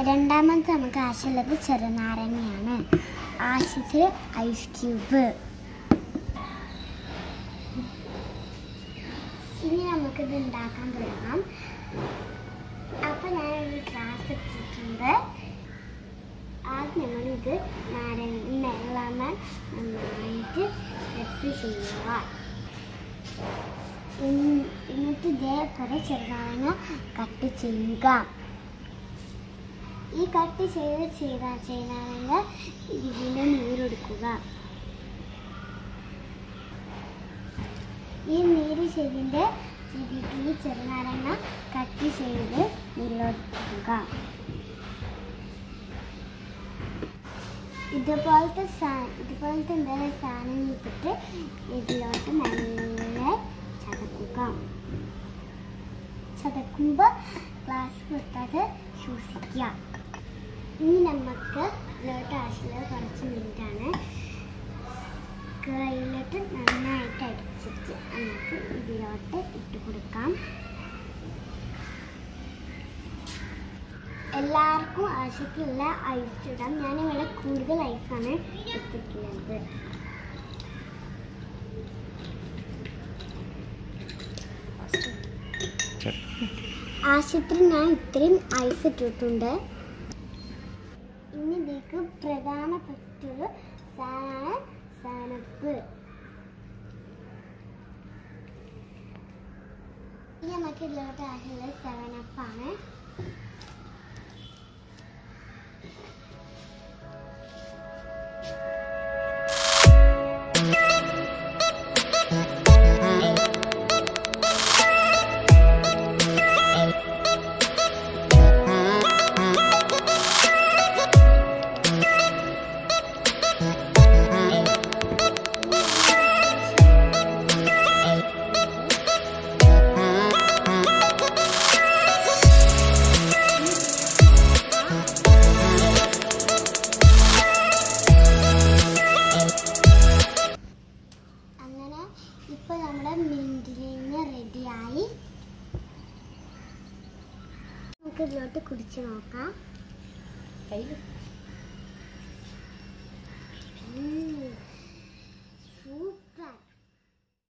രണ്ടാമത്തെ നമുക്ക് ആവശ്യമുള്ളത് ചെറുനാരങ്ങയാണ് ആവശ്യത്തിൽ ഐസ് ക്യൂബ് ഇനി നമുക്കിത് ഉണ്ടാക്കാൻ തുടങ്ങാം അപ്പം ഞാനൊരു ഗ്ലാസ് വെച്ചിട്ടുണ്ട് ആദ്യം നമ്മളിത് നാരങ്ങ ലെമൺ നന്നായിട്ട് പ്രസ് ചെയ്യുക ഇൻ- എന്നിട്ട് ഇതേപോലെ ചെറുനാരങ്ങ കട്ട് ചെയ്യുക ഈ കട്ട് ചെയ്ത് ചെയ്ത ചെയ്താണെങ്കിൽ ഇതിൻ്റെ നീരെടുക്കുക ഈ നീര് ചെയ്തിൻ്റെ ചെയ്തിട്ട് ഈ ചെറുനാരങ്ങ കട്ട് ചെയ്ത് നീരിലൊടുക്കുക ഇതുപോലത്തെ സാ- ഇതുപോലത്തെ എന്തെങ്കിലും സാധനം ഇട്ടിട്ട് ഇതിലോട്ട് നല്ല ചതക്കുക ചതക്കുമ്പോൾ ഗ്ലാസ് കൊടുത്താൽ സൂക്ഷിക്കുക ഇനി നമുക്ക് ഇതിലോട്ട് ആവശ്യമുള്ള കുറച്ച് മിനിറ്റാണ് കയ്യിലോട്ട് നന്നായിട്ട് അടിച്ചിട്ട് നമുക്ക് ഇതിലോട്ട് ഇട്ട് കൊടുക്കാം എല്ലാവർക്കും ആവശ്യത്തിലുള്ള ഐസ് ഇടാം ഞാനിവിടെ കൂടുതൽ ഐസാണ് എടുത്തിട്ടുള്ളത് ആവശ്യത്തിന് ഞാൻ ഇത്രയും ഐസ് ഇട്ടിട്ടുണ്ട് ഇനി ഇതിലേക്ക് പ്രധാനപ്പെട്ടൊരു സാധനമാണ് സാനപ്പ് ഇനി നമുക്ക് ഇതിലോട്ട് ആവശ്യമുള്ള സെവനപ്പാണ് അങ്ങനെ ഇപ്പൊ നമ്മുടെ മിന്റിലിന് റെഡിയായി നമുക്ക് ഇതിലോട്ട് കുടിച്ചു നോക്കാം കയ്യിൽ